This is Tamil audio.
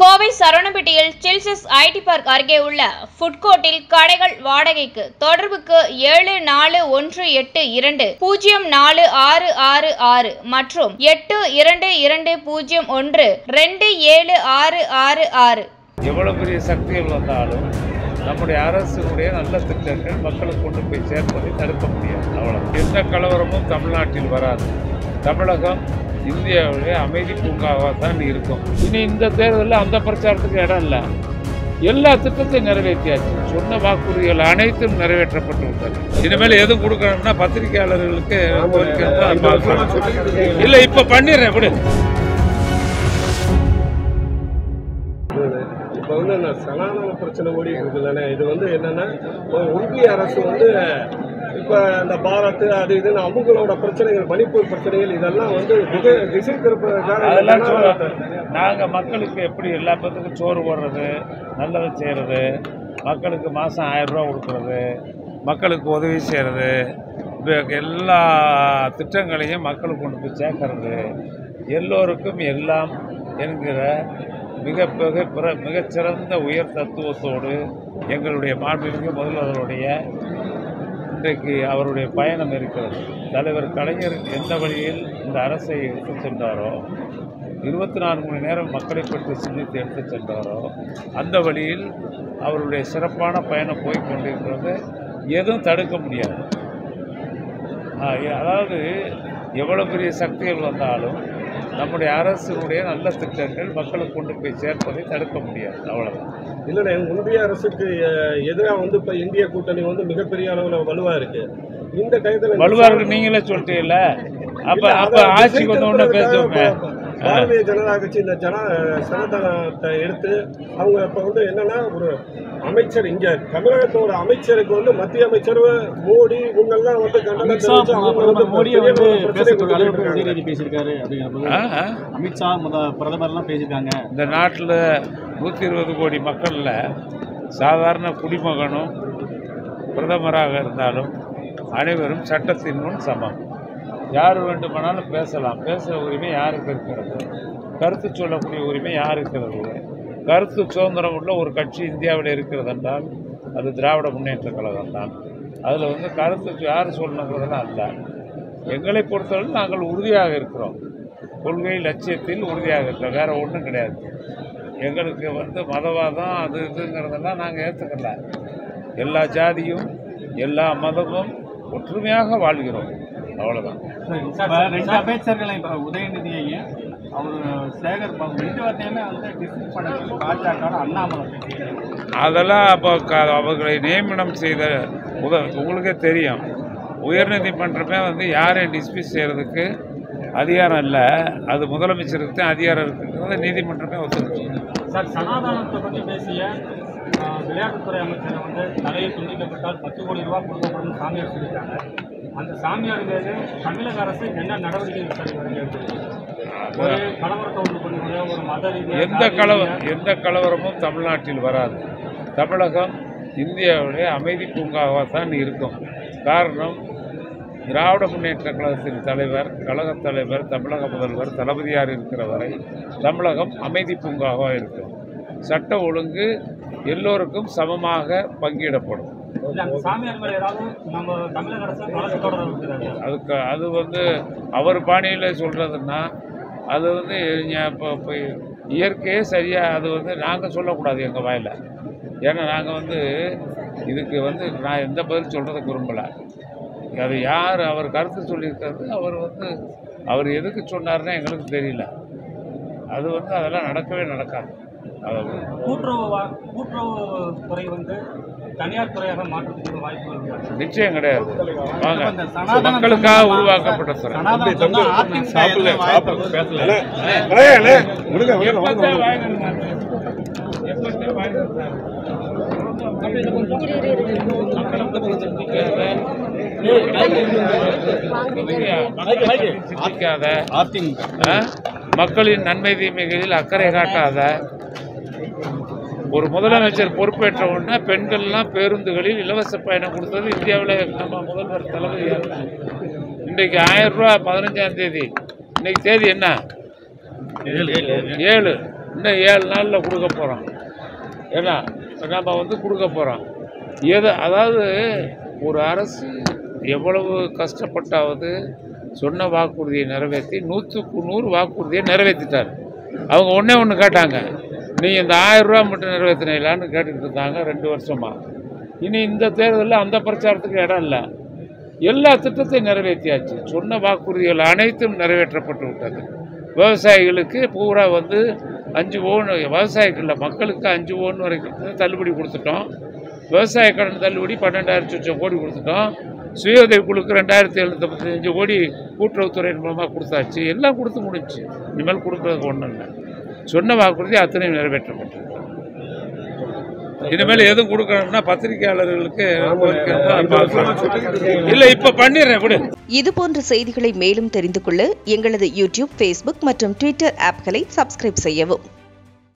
கோவை சரவணப்பட்டியில் சில்சஸ் ஐடி பார்க் அருகே உள்ள ஃபுட்கோர்ட்டில் கடைகள் வாடகைக்கு தொடர்புக்கு ஏழு நாலு ஒன்று எட்டு இரண்டு பூஜ்ஜியம் நாலு ஆறு ஆறு ஆறு மற்றும் எட்டு இரண்டு இரண்டு பூஜ்ஜியம் ஒன்று ரெண்டு ஏழு ஆறு ஆறு ஆறு எவ்வளவு பெரிய சக்திகள் வந்தாலும் நம்முடைய அரசினுடைய நல்ல திட்டங்கள் மக்களுக்கு கொண்டு போய் சேர்ப்பதை தடுக்க முடியாது அவ்வளவு எந்த கலவரமும் தமிழ்நாட்டில் வராது தமிழகம் இந்தியாவிலே அமைதி பூங்காவாக தான் இருக்கும் இனி இந்த தேர்தலில் அந்த பிரச்சாரத்துக்கு இடம் இல்லை எல்லா திட்டத்தையும் நிறைவேற்றியாச்சு சொன்ன வாக்குறுதிகள் அனைத்தும் நிறைவேற்றப்பட்டு விட்டது இனிமேல் எது கொடுக்கணும்னா பத்திரிகையாளர்களுக்கு கோரிக்கை தான் பார்க்கணும். இல்லை இப்போ பண்ணிடுறேன் விடு இப்போ வந்து இந்த சனாதன பிரச்சனை ஓடி இருக்குதுல்லண்ணே இது வந்து என்னன்னா இப்போ ஒன்றிய அரசு வந்து இப்போ இந்த பாரத் அது இதுன்னு அவங்களோட பிரச்சனைகள் மணிப்பூர் பிரச்சனைகள் இதெல்லாம் வந்து திசை திசை திருப்பதற்காக இந்த அதெல்லாம் ஜனநாயகத்தை- சொல்ல நாங்கள் மக்களுக்கு எப்படி எல்லா பேத்துக்கும் சோறு போடுறது நல்லது செய்கிறது மக்களுக்கு மாதம் ஆயிரம் ரூபா கொடுக்குறது மக்களுக்கு உதவி செய்கிறது எல்லா திட்டங்களையும் மக்களுக்கு கொண்டு போய் சேர்க்கறது எல்லோருக்கும் எல்லாம் என்கிற மிக மிக பிற மிகச்சிறந்த உயர் தத்துவத்தோடு எங்களுடைய மாண்புமிகு முதல்வர்களுடைய இன்றைக்கு அவருடைய பயணம் இருக்கிறது தலைவர் கலைஞர் எந்த வழியில் இந்த அரசை எடுத்து சென்றாரோ இருபத்தி நான்கு மணி நேரம் மக்களை பற்றி சிந்தித்து எடுத்து சென்றாரோ அந்த வழியில் அவருடைய சிறப்பான பயணம் போய் கொண்டிருக்கிறது எதுவும் தடுக்க முடியாது ஆ, எ- அதாவது எவ்வளவு பெரிய சக்திகள் வந்தாலும் நம்முடைய அரசினுடைய நல்ல திட்டங்கள் மக்களுக்கு கொண்டு போய் சேர்ப்பதை தடுக்க முடியாது அவ்வளவுதான் இல்லைண்ணே ஒன்றிய அரசுக்கு எதிராக வந்து இப்போ இந்திய கூட்டணி வந்து மிகப்பெரிய அளவில் வலுவா இருக்கு இந்த டயத்தில் வலுவா இருக்கு நீங்களே சொல்லிட்டீங்கல்ல அப்ப இல்ல, அப்ப அதான் ஆட்சிக்கு திசை வந்த உடனே திருப்புறதுக்காக பேசுவோமே இப்ப பாரதிய ஜனதா கட்சி இந்த ஜன சனாதனத்தை எடுத்து அவங்க இப்போ வந்து என்னன்னா ஒரு அமைச்சர் இங்க தமிழகத்தோட அமைச்சருக்கு வந்து மத்திய அமைச்சர் மோடி இவங்கெல்லாம் வந்து கண்டனம் அமித்ஷா தெரிவிச்சு அவங்க வந்து பிரதமர் மோடியை பெரிய வந்து அளவுல பிரச்சனை பேசுறதுக்கு அளவுக்கு கொண்டு வந்திருக்காங்க. உதயநிதி பேசியிருக்காரு அப்படிங்கிறது ஆ, ஆ. அமித்ஷா முத பிரதமர்லாம் பேசியிருக்காங்க இந்த நாட்டில் நூற்றி இருபது கோடி மக்களில் சாதாரண குடிமகனும் பிரதமராக இருந்தாலும் அனைவரும் சட்டத்தின் முன் சமம் யார் வேண்டுமானாலும் பேசலாம் பேசுகிற உரிமை யாருக்கு இருக்கிறது கருத்து சொல்லக்கூடிய உரிமை யாருக்கு இருக்கிறது கருத்து சுதந்திரம் உள்ள ஒரு கட்சி இந்தியாவில் இருக்கிறது என்றால் அது திராவிட முன்னேற்ற கழகம் தான் அதில் வந்து கருத்து யார் சொல்லணுங்கிறதெல்லாம் அல்ல எங்களை பொறுத்தவரை நாங்கள் உறுதியாக இருக்கிறோம் கொள்கை லட்சியத்தில் உறுதியாக இருக்கிறோம் வேற ஒன்றும் கிடையாது எங்களுக்கு வந்து மதவாதம் அது இதுங்கிறதெல்லாம் நாங்கள் ஏற்றுக்கல எல்லா ஜாதியும் எல்லா மதமும் ஒற்றுமையாக வாழ்கிறோம் அவ்வளோதான் இப்ப ரெண்டு அமைச்சர்களை இப்ப உதயநிதியையும் அவர் சேகர் பாபு ரெண்டு வார்த்தையுமே வந்து டிஸ்மிஸ் பண்ணதுக்கு பாஜக அண்ணாமலை பேசியிருக்காரு. அதெல்லாம் அப்போ க- அவர்களை நியமனம் செய்த உத உங்களுக்கே தெரியும் உயர்நீதிமன்றமே வந்து யாரையும் டிஸ்மிஸ் செய்கிறதுக்கு அதிகாரம் இல்லை அது முதலமைச்சருக்கு தான் அதிகாரம் இருக்குங்கிறத நீதிமன்றமே ஒத்துருச்சு சார் சனாதனத்தை பற்றி பேசிய ஆஹ், விளையாட்டுத்துறை அமைச்சரை வந்து தலையை துண்டிக்கப்பட்டால் பத்து கோடி ரூபாய் கொடுக்கப்படும் சாமியார் சொல்லியிருக்காங்க அந்த சாமியார் மீது தமிழக அரசு என்ன நடவடிக்கை சார் வருகிறது ஒரு கலவரத்தை உண்டு பண்ணக்கூடிய ஒரு மத ரீதியாக எந்த கலவ எந்த கலவரமும் தமிழ்நாட்டில் வராது தமிழகம் இந்தியாவுடைய அமைதி பூங்காவாக தான் இருக்கும் காரணம் திராவிட முன்னேற்ற கழகத்தின் தலைவர் கழகத் தலைவர் தமிழக முதல்வர் தளபதியார் இருக்கிற வரை தமிழகம் அமைதி பூங்காவாக இருக்கும் சட்ட ஒழுங்கு எல்லோருக்கும் சமமாக பங்கிடப்படும் இல்ல, அந்த சாமியார் மேல ஏதாவது நம்ம தமிழக அரசு வழக்கு தொடர இருக்கிறாங்க அதுக்கு அது வந்து அவர் பாணியில் சொல்கிறதுன்னா அது வந்து ஞ- இப்போ இப்போ இயற்கையே சரியாக அது வந்து நாங்கள் சொல்லக்கூடாது எங்கள் வாயில் ஏன்னா நாங்கள் வந்து இதுக்கு வந்து நான் எந்த பதில் சொல்கிறதுக்கு விரும்பலை அது யார் அவர் கருத்து சொல்லியிருக்கிறது அவர் வந்து அவர் எதுக்கு சொன்னார்னு எங்களுக்கு தெரியல அது வந்து அதெல்லாம் நடக்கவே நடக்காது அது கூட்டுறவு வா- கூட்டுறவு துறை வந்து தனியார் துறையாக மாற்றத்துக்கு வாய்ப்பு இருக்கு நிச்சயம் கிடையாது வாங்க இந்த சனாதன மக்களுக்காக சம்பந்தமா- உருவாக்கப்பட்ட துறை சனாதன சொன்னா அதிமுக எதுல வாய்ப்பு பேசல அண்ணே, அண்ணே, விடுங்க, விடுங்க, எப்பத்தே விடுங்க. வாங்கினாங்க? எப்பத்தே வாங்கினாங்க? சிந்திக்காத அதிமுக ஆ? மக்களின் நன்மை தீமைகளில் அக்கறை காட்டாத ஒரு முதலமைச்சர் பொறுப்பேற்ற உடனே பெண்கள்லாம் பேருந்துகளில் இலவச பயணம் கொடுத்தது இந்தியாவில் நம்ம முதல்வர் தளபதியார் தான். இன்றைக்கு ஆயிரம் ரூபாய் பதினஞ்சாம் தேதி இன்னைக்கு தேதி என்ன ஏழு இன்னும் ஏழு நாளில் கொடுக்க போகிறோம் ஏன்னா நம்ம வந்து கொடுக்க போகிறோம் எது அதாவது ஒரு அரசு எவ்வளவு கஷ்டப்பட்டாவது சொன்ன வாக்குறுதியை நிறைவேற்றி நூற்றுக்கு நூறு வாக்குறுதியை நிறைவேற்றிட்டார் அவங்க ஒன்றே ஒன்று கேட்டாங்க நீ இந்த ஆயிரம் ரூபா மட்டும் நிறைவேற்றினீங்களான்னு கேட்டுக்கிட்டு இருந்தாங்க ரெண்டு வருஷமாக இனி இந்த தேர்தலில் அந்த பிரச்சாரத்துக்கு இடம் இல்லை எல்லா திட்டத்தையும் நிறைவேற்றியாச்சு சொன்ன வாக்குறுதிகள் அனைத்தும் நிறைவேற்றப்பட்டு விட்டது விவசாயிகளுக்கு பூரா வந்து அஞ்சு ஓன் விவசாயிகளில் மக்களுக்கு அஞ்சு ஓன் வரைக்கும் தள்ளுபடி கொடுத்துட்டோம் விவசாய கடன் தள்ளுபடி பன்னெண்டாயிரத்தி லட்சம் கோடி கொடுத்துட்டோம் சுய உதவி குழுக்கு ரெண்டாயிரத்தி எழுநூத்தம்பத்தஞ்சு கோடி கூட்டுறவுத்துறையின் மூலமாக கொடுத்தாச்சு எல்லாம் கொடுத்து முடிஞ்சு இனிமேல் கொடுக்குறதுக்கு ஒன்றும் இல்லை சொன்ன வாக்குறுதி அத்தனையும் நிறைவேற்றப்பட்டது இனிமேல் எதுவும் கொடுக்கணும்னா பத்திரிகையாளர்களுக்கு கோரிக்கை தான் பார்க்கணும். இல்லை இப்போ பண்ணிடுறேன் விடு இதுபோன்ற செய்திகளை மேலும் தெரிந்து கொள்ள எங்களது யூடியூப் ஃபேஸ்புக் மற்றும் ட்விட்டர் ஆப்களை சப்ஸ்கிரைப் செய்யவும்